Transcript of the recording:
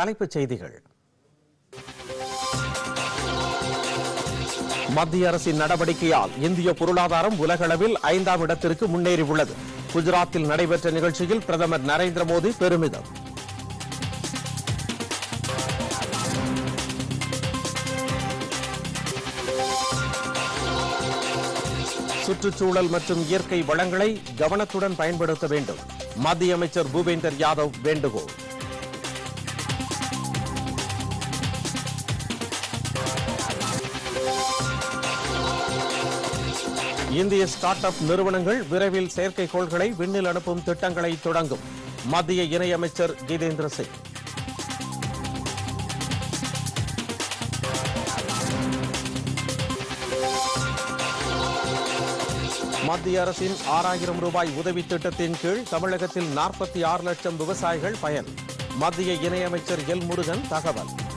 தலைப்புச் செய்திகள் மத்திய அரசின் நடவடிக்கையால் இந்திய பொருளாதாரம் உலகளவில் ஐந்தாம் இடத்திற்கு முன்னேறியுள்ளது குஜராத்தில் நடைபெற்ற நிகழ்ச்சியில் பிரதமர் நரேந்திர மோடி பெருமிதம் சுற்றுச்சூழல் மற்றும் இயற்கை வளங்களை கவனத்துடன் பயன்படுத்த வேண்டும் மத்திய அமைச்சர் பூபேந்தர் யாதவ் வேண்டுகோள் இந்திய ஸ்டார்ட் அப் நிறுவனங்கள் விரைவில் செயற்கைக்கோள்களை விண்ணில் அனுப்பும் திட்டங்களை தொடங்கும் மத்திய இணையமைச்சர் ஜிதேந்திர சிங் மத்திய அரசின் ஆறாயிரம் ரூபாய் உதவி திட்டத்தின் கீழ் தமிழகத்தில் நாற்பத்தி ஆறு லட்சம் விவசாயிகள் பயன் மத்திய இணையமைச்சர் எல் முருகன் தகவல்